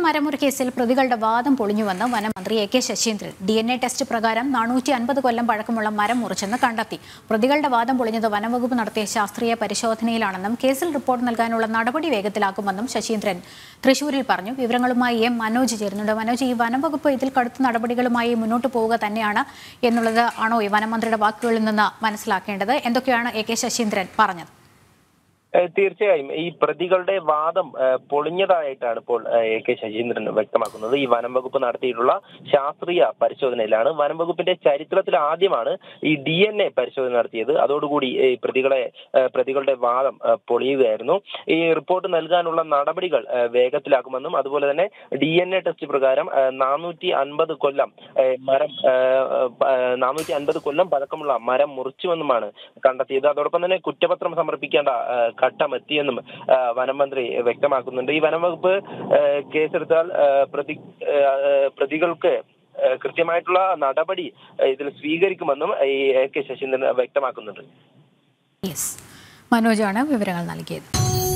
മരമുറി കേസിൽ പ്രതികളുടെ വാദം പൊളിഞ്ഞുവെന്ന് വനമന്ത്രി A K Saseendran D N A test പ്രകാരം നാനൂറ്റി അൻപത് കൊല്ലം പഴക്കമുള്ള മരം മുറിച്ചെന്ന് കണ്ടെത്തി പ്രതികളുടെ വാദം പൊളിഞ്ഞത് വനംവകുപ്പ് നടത്തിയ ശാസ്ത്രീയ പരിശോധനയിലാണെന്നും കേസിൽ റിപ്പോർട്ട് നൽകാനുള്ള നടപടി വേഗത്തിലാക്കുമെന്നും ശശീന്ദ്രൻ തൃശൂരിൽ പറഞ്ഞു വിവരങ്ങളുമായി എം മനോജ് ചേരുന്നുണ്ട് മനോജ് ഈ വനംവകുപ്പ് ഇതിൽ കടുത്ത നടപടികളുമായി മുന്നോട്ട് പോവുക തന്നെയാണ് എന്നുള്ളത് ആണോ ഈ വനമന്ത്രിയുടെ വാക്കുകളിൽ നിന്ന് മനസ്സിലാക്കേണ്ടത് എന്തൊക്കെയാണ് എ കെ ശശീന്ദ്രൻ പറഞ്ഞത് ഏഹ് തീർച്ചയായും ഈ പ്രതികളുടെ വാദം ഏഹ് പൊളിഞ്ഞതായിട്ടാണ് ഇപ്പോൾ ഏഹ് എ കെ ശശീന്ദ്രൻ വ്യക്തമാക്കുന്നത് ഈ വനം വകുപ്പ് നടത്തിയിട്ടുള്ള ശാസ്ത്രീയ പരിശോധനയിലാണ് വനം വകുപ്പിന്റെ ചരിത്രത്തിൽ ആദ്യമാണ് ഈ ഡി എൻ എ പരിശോധന നടത്തിയത് അതോടുകൂടി ഈ പ്രതികളെ ഏഹ് പ്രതികളുടെ വാദം ഏഹ് പൊളിയുകയായിരുന്നു ഈ റിപ്പോർട്ട് നൽകാനുള്ള നടപടികൾ ഏഹ് വേഗത്തിലാക്കുമെന്നും അതുപോലെ തന്നെ ഡി എൻ എ ടെസ്റ്റ് പ്രകാരം നാനൂറ്റി അൻപത് കൊല്ലം ഏഹ് മരം നാനൂറ്റി അൻപത് കൊല്ലം പഴക്കമുള്ള മരം മുറിച്ചുവെന്നുമാണ് കണ്ടെത്തിയത് അതോടൊപ്പം തന്നെ കുറ്റപത്രം സമർപ്പിക്കേണ്ട ഏഹ് ഘട്ടം എത്തിയെന്നും ഏഹ് വനം മന്ത്രി വ്യക്തമാക്കുന്നുണ്ട് ഈ വനം വകുപ്പ് ഏഹ് കേസെടുത്താൽ ഏഹ് പ്രതി ഏഹ് പ്രതികൾക്ക് ഏഹ് കൃത്യമായിട്ടുള്ള നടപടി ഏഹ് ഇതിൽ സ്വീകരിക്കുമെന്നും ഈ എ കെ ശശീന്ദ്രൻ വ്യക്തമാക്കുന്നുണ്ട് യെസ് മനോജാണ് വിവരങ്ങൾ നൽകിയത്